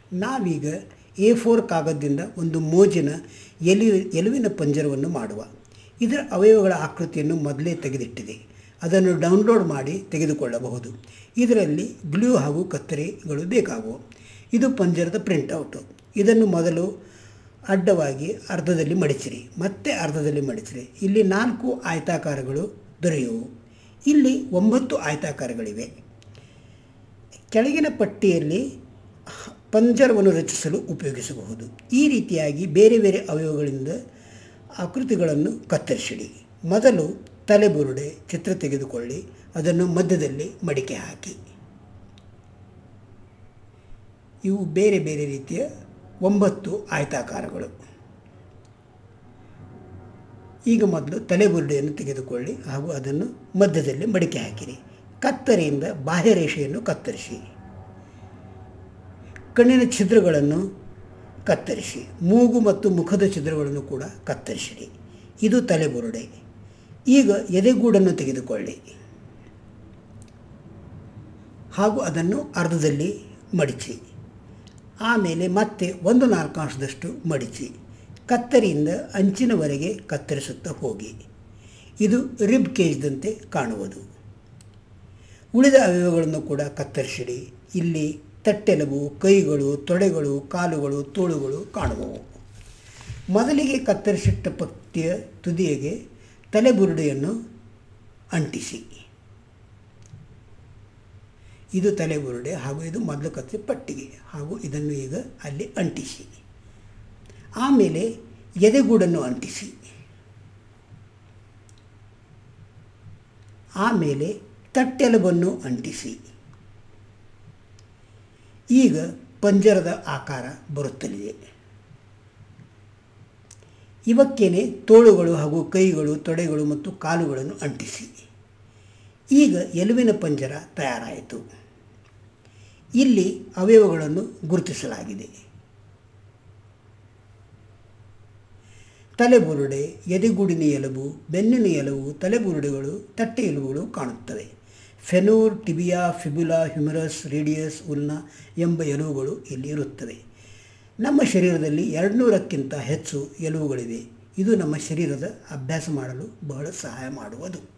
ನಾವೀಗ A four ಕಾಗದದಿಂದ ಒಂದು ಮೋಜಿನ ಎಲಿ ಎಲುವಿನ ಪಂಜರವನ್ನು ಮಾಡುವ ಇದರ ಅವಯವಗಳ ಆಕೃತಿಯನ್ನು ಮೊದಲೇ ತೆಗೆದಿಟ್ಟಿದೆ ಅದನ್ನು ಡೌನ್ಲೋಡ್ ಮಾಡಿ ತೆಗೆದುಕೊಳ್ಳಬಹುದು ಇದರಲ್ಲಿ ಗ್ಲೂ ಹಾಗೂ ಕತ್ತರಿಗಳು ಬೇಕಾಗುವು ಇದು ಪಂಜರದ ಪ್ರಿಂಟೌಟು ಇದನ್ನು ಮೊದಲು ಅಡ್ಡವಾಗಿ ಅರ್ಧದಲ್ಲಿ ಮಡಿಚಿರಿ ಮತ್ತೆ ಅರ್ಧದಲ್ಲಿ ಮಡಿಚಿರಿ ಇಲ್ಲಿ ನಾಲ್ಕು ಆಯತಾಕಾರಗಳು ದೊರೆಯುವು ಇಲ್ಲಿ ಒಂಬತ್ತು ಆಯತಾಕಾರಗಳಿವೆ ಕೆಳಗಿನ ಪಟ್ಟಿಯಲ್ಲಿ ಪಂಜರವನ್ನು ರಚಿಸಲು ಉಪಯೋಗಿಸಬಹುದು ಈ ರೀತಿಯಾಗಿ ಬೇರೆ ಬೇರೆ ಅವಯವಗಳಿಂದ ಆಕೃತಿಗಳನ್ನು ಕತ್ತರಿಸಿಡಿ ಮೊದಲು ತಲೆಬುರುಡೆ ಚಿತ್ರ ತೆಗೆದುಕೊಳ್ಳಿ ಅದನ್ನು ಮಧ್ಯದಲ್ಲಿ ಮಡಿಕೆ ಹಾಕಿ ಇವು ಬೇರೆ ಬೇರೆ ರೀತಿಯ ಒಂಬತ್ತು ಆಯತಾಕಾರಗಳು ಈಗ ಮೊದಲು ತಲೆಬುರುಡೆಯನ್ನು ತೆಗೆದುಕೊಳ್ಳಿ ಹಾಗೂ ಅದನ್ನು ಮಧ್ಯದಲ್ಲಿ ಮಡಿಕೆ ಹಾಕಿರಿ ಕತ್ತರಿಯಿಂದ ಬಾಹ್ಯರೇಷೆಯನ್ನು ಕತ್ತರಿಸಿ ಕಣ್ಣಿನ ಛಿದ್ರಗಳನ್ನು ಕತ್ತರಿಸಿ ಮೂಗು ಮತ್ತು ಮುಖದ ಛಿದ್ರಗಳನ್ನು ಕೂಡ ಕತ್ತರಿಸಿರಿ ಇದು ತಲೆಬುರುಡೆ ಈಗ ಎದೆಗೂಡನ್ನು ತೆಗೆದುಕೊಳ್ಳಿ ಹಾಗೂ ಅದನ್ನು ಅರ್ಧದಲ್ಲಿ ಮಡಿಚಿ ಆಮೇಲೆ ಮತ್ತೆ ಒಂದು ನಾಲ್ಕಾಂಶದಷ್ಟು ಮಡಿಚಿ ಕತ್ತರಿಯಿಂದ ಅಂಚಿನವರೆಗೆ ಕತ್ತರಿಸುತ್ತಾ ಹೋಗಿ ಇದು ರಿಬ್ ಕೇಜ್ದಂತೆ ಕಾಣುವುದು ಉಳಿದ ಅವಯವಗಳನ್ನು ಕೂಡ ಕತ್ತರಿಸಿಡಿ ಇಲ್ಲಿ ತಟ್ಟೆಲುಬು ಕೈಗಳು ತೊಡೆಗಳು ಕಾಲುಗಳು ತೋಳುಗಳು ಕಾಣುವವು ಮೊದಲಿಗೆ ಕತ್ತರಿಸಿಟ್ಟ ಪಕ್ತಿಯ ತುದಿಯಗೆ ತಲೆಬುರುಡೆಯನ್ನು ಅಂಟಿಸಿ ಇದು ತಲೆಬುರುಡೆ ಹಾಗೂ ಇದು ಮೊದಲು ಕತ್ತರಿ ಪಟ್ಟಿಗೆ ಹಾಗೂ ಇದನ್ನು ಈಗ ಅಲ್ಲಿ ಅಂಟಿಸಿ ಆಮೇಲೆ ಎದೆಗೂಡನ್ನು ಅಂಟಿಸಿ ಆಮೇಲೆ ತಟ್ಟೆಲುಬನ್ನು ಅಂಟಿಸಿ ಈಗ ಪಂಜರದ ಆಕಾರ ಬರುತ್ತಲಿದೆ ಇವಕ್ಕೇನೆ ತೋಳುಗಳು ಹಾಗೂ ಕೈಗಳು ತೊಡೆಗಳು ಮತ್ತು ಕಾಲುಗಳನ್ನು ಅಂಟಿಸಿ ಈಗ ಎಲುವಿನ ಪಂಜರ ತಯಾರಾಯಿತು ಇಲ್ಲಿ ಅವಯವಗಳನ್ನು ಗುರುತಿಸಲಾಗಿದೆ ತಲೆಬುರುಡೆ ಎದೆಗೂಡಿನ ಎಲುಬು ಬೆನ್ನಿನ ಎಲುಬು ತಲೆಬುರುಡೆಗಳು ತಟ್ಟೆ ಎಲುಬುಗಳು ಕಾಣುತ್ತವೆ ಫೆನೂರ್ ಟಿಬಿಯಾ ಫಿಬುಲಾ ಹ್ಯುಮರಸ್ ರೇಡಿಯಸ್ ಉಲ್ನ ಎಂಬ ಎಲುಬುಗಳು ಇಲ್ಲಿ ಇರುತ್ತವೆ ನಮ್ಮ ಶರೀರದಲ್ಲಿ ಎರಡುನೂರಕ್ಕಿಂತ ಹೆಚ್ಚು ಎಲುಬುಗಳಿವೆ ಇದು ನಮ್ಮ ಶರೀರದ ಅಭ್ಯಾಸ ಮಾಡಲು ಬಹಳ ಸಹಾಯ ಮಾಡುವುದು